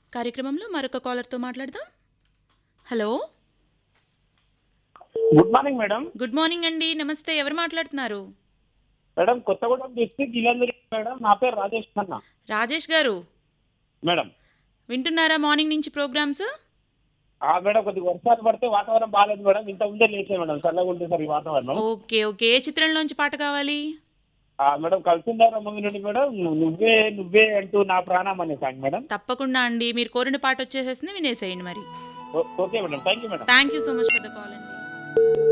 కార్యక్రమంలో మరొక కాలర్తో మాట్లాడదాం hello good morning madam good morning అండి నమస్తే ఎవరు మాట్లాడుతున్నారు మేడం కొత్తగూడెం డిస్ట్రిక్ట్ ఇలందరి మేడం నా పేరు రాజేష్ ఖన్నా రాజేష్ గారు మేడం వింటున్నారా మార్నింగ్ నుంచి ప్రోగ్రామ్స్ ఆ మేడం కొద్దిగా వర్షాలు పడితే వాతావరణం బాగాలేదు మేడం ఇంత ముందే లేచే మేడం చల్లగా ఉంటుంది సార్ ఈ వాతావరణం ఓకే ఓకే ఏ చిత్రంలోంచి పాట కావాలి ఆ మేడం కలిసిందారా మూవీ నుండి మేడం ను- నువ్వే నువ్వే అంటూ నా ప్రాణం అనే సాంగ్ మేడం తప్పకుండా అండి మీరు కోరిన పాట వచ్చేసేసింది వినేసేయండి మరి ఓ- okay madam thank you madam thank you so much for the call అండి